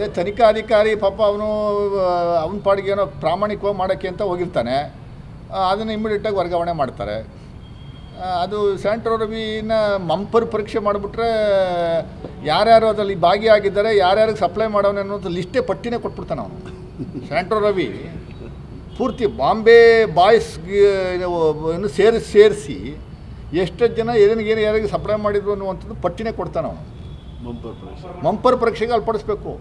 ಅದೇ ತನಿಖಾಧಿಕಾರಿ ಪಾಪ ಅವನು ಅವನ ಪಾಡಿಗೆ ಏನೋ ಪ್ರಾಮಾಣಿಕವಾಗಿ ಮಾಡೋಕ್ಕೆ ಅಂತ ಹೋಗಿರ್ತಾನೆ ಆ, ಅದನ್ನು ಇಮಿಡಿಯೇಟಾಗಿ ವರ್ಗಾವಣೆ ಮಾಡ್ತಾರೆ ಆ, ಅದು ಸ್ಯಾಂಟ್ರೋ ರವಿನ ಮಂಪರ್ ಪರೀಕ್ಷೆ ಮಾಡಿಬಿಟ್ರೆ ಯಾರ್ಯಾರು ಅದರಲ್ಲಿ ಭಾಗಿಯಾಗಿದ್ದಾರೆ ಯಾರ್ಯಾರಿಗೆ ಸಪ್ಲೈ ಮಾಡೋನು ಅನ್ನೋದು ಲಿಸ್ಟೇ ಪಟ್ಟಿನೇ ಕೊಟ್ಬಿಡ್ತಾನೆ ಅವನು ಸ್ಯಾಂಟ್ರೋ ರವಿ ಪೂರ್ತಿ ಬಾಂಬೆ ಬಾಯ್ಸ್ ಏನು ಸೇರಿಸಿ ಸೇರಿಸಿ ಎಷ್ಟೊತ್ತು ಜನ ಏನೇನು ಯಾರಿಗೆ ಸಪ್ಲೈ ಮಾಡಿದ್ರು ಅನ್ನುವಂಥದ್ದು ಪಟ್ಟಿನೇ ಕೊಡ್ತಾನೆ ಅವನು ಮಂಪರ್ ಪ್ರವೇಶ ಮಂಪರ್ ಪರೀಕ್ಷೆಗೆ ಅಲ್ಪಡಿಸ್ಬೇಕು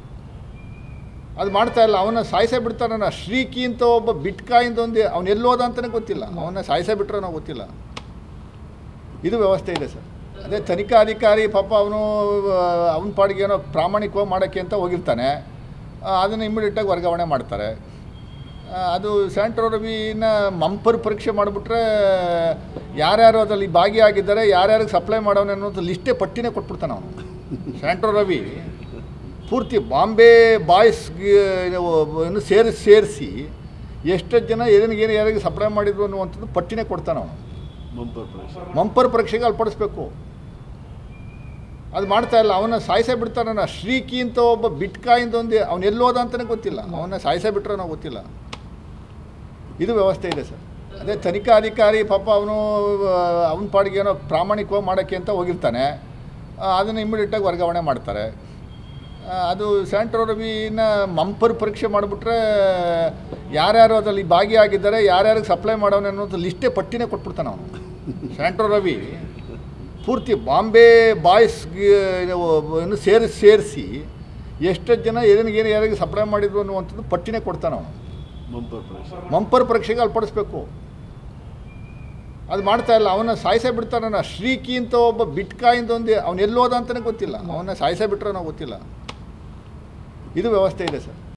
ಅದು ಮಾಡ್ತಾ ಇಲ್ಲ ಅವನ್ನ ಸಾಯಿಸೇ ಬಿಡ್ತಾನ ಶ್ರೀಕಿ ಅಂತ ಒಬ್ಬ ಬಿಟ್ಕಾಯಿಂದ ಒಂದು ಅವ್ನು ಎಲ್ಲೋದ ಅಂತಲೇ ಗೊತ್ತಿಲ್ಲ ಅವನ್ನ ಸಾಯಿಸೇ ಬಿಟ್ರೆ ನಾವು ಗೊತ್ತಿಲ್ಲ ಇದು ವ್ಯವಸ್ಥೆ ಇದೆ ಸರ್ ಅದೇ ತನಿಖಾಧಿಕಾರಿ ಪಾಪ ಅವನು ಅವನ ಪಾಡಿಗೆ ಏನೋ ಪ್ರಾಮಾಣಿಕವಾಗಿ ಮಾಡೋಕ್ಕೆ ಅಂತ ಹೋಗಿರ್ತಾನೆ ಆ, ಅದನ್ನು ಇಮಿಡಿಯೇಟಾಗಿ ವರ್ಗಾವಣೆ ಮಾಡ್ತಾರೆ ಆ, ಅದು ಸ್ಯಾಂಟ್ರೋ ರವಿನ ಮಂಪರ್ ಪರೀಕ್ಷೆ ಮಾಡಿಬಿಟ್ರೆ ಯಾರ್ಯಾರು ಅದರಲ್ಲಿ ಭಾಗಿಯಾಗಿದ್ದಾರೆ ಯಾರ್ಯಾರಿಗೆ ಸಪ್ಲೈ ಮಾಡೋನು ಅನ್ನೋದು ಲಿಸ್ಟೇ ಪಟ್ಟಿನೇ ಕೊಟ್ಬಿಡ್ತಾನೆ ಅವನು ಸ್ಯಾಂಟ್ರೋ ರವಿ ಪೂರ್ತಿ ಬಾಂಬೆ ಬಾಯ್ಸ್ ಏನು ಸೇರಿಸಿ ಸೇರಿಸಿ ಎಷ್ಟೊತ್ತು ಜನ ಏನೇನು ಯಾರಿಗೆ ಸಪ್ಲೈ ಮಾಡಿದ್ರು ಅನ್ನುವಂಥದ್ದು ಪಟ್ಟಿನೇ ಕೊಡ್ತಾನೆ ಅವನು ಮಂಪರ್ ಪ್ರವೇಶ ಮಂಪರ್ ಪರೀಕ್ಷೆಗೆ ಅಲ್ಪಡಿಸ್ಬೇಕು ಅದು ಮಾಡ್ತಾ ಇಲ್ಲ ಅವನ್ನ ಸಾಯಿಸೇ ಬಿಡ್ತಾನ ಶ್ರೀಕಿ ಅಂತ ಒಬ್ಬ ಬಿಟ್ಕಾಯಿಂದ ಒಂದು ಅವ್ನು ಎಲ್ಲೋದ ಅಂತಲೇ ಗೊತ್ತಿಲ್ಲ ಅವನ್ನ ಸಾಯಿಸೇ ಬಿಟ್ರೆ ನಾವು ಗೊತ್ತಿಲ್ಲ ಇದು ವ್ಯವಸ್ಥೆ ಇದೆ ಸರ್ ಅದೇ ತನಿಖಾಧಿಕಾರಿ ಪಾಪ ಅವನು ಅವನ ಪಾಡಿಗೆ ಏನೋ ಪ್ರಾಮಾಣಿಕವಾಗಿ ಮಾಡೋಕ್ಕೆ ಅಂತ ಹೋಗಿರ್ತಾನೆ ಆ, ಅದನ್ನು ಇಮಿಡಿಯೇಟಾಗಿ ವರ್ಗಾವಣೆ ಮಾಡ್ತಾರೆ ಆ, ಅದು ಸ್ಯಾಂಟ್ರೋ ರವಿನ ಮಂಪರ್ ಪರೀಕ್ಷೆ ಮಾಡಿಬಿಟ್ರೆ ಯಾರ್ಯಾರು ಅದರಲ್ಲಿ ಭಾಗಿಯಾಗಿದ್ದಾರೆ ಯಾರ್ಯಾರಿಗೆ ಸಪ್ಲೈ ಮಾಡೋನು ಅನ್ನೋದು ಲಿಸ್ಟೇ ಪಟ್ಟಿನೇ ಕೊಟ್ಬಿಡ್ತಾನೆ ಅವನು ಸ್ಯಾಂಟ್ರೋ ರವಿ ಪೂರ್ತಿ ಬಾಂಬೆ ಬಾಯ್ಸ್ ಏನು ಸೇರಿಸಿ ಸೇರಿಸಿ ಎಷ್ಟೊತ್ತು ಜನ ಏನೇನು ಯಾರಿಗೆ ಸಪ್ಲೈ ಮಾಡಿದ್ರು ಅನ್ನುವಂಥದ್ದು ಪಟ್ಟಿನೇ ಕೊಡ್ತಾನೆ ಅವನು ಮಂಪರ್ ಪ್ರವೇಶ ಮಂಪರ್ ಪರೀಕ್ಷೆಗೆ ಅಲ್ಪಡಿಸ್ಬೇಕು ಅದು ಮಾಡ್ತಾ ಇಲ್ಲ ಅವನ್ನ ಸಾಯಿಸೇ ಬಿಡ್ತಾನ ಶ್ರೀಕಿ ಅಂತ ಒಬ್ಬ ಬಿಟ್ಕಾಯಿಂದ ಒಂದು ಅವ್ನು ಎಲ್ಲೋದ ಅಂತಲೇ ಗೊತ್ತಿಲ್ಲ ಅವನ್ನ ಸಾಯಿಸೇ ಬಿಟ್ರೆ ನಾವು ಗೊತ್ತಿಲ್ಲ ಇದು ವ್ಯವಸ್ಥೆ ಇದೆ ಸರ್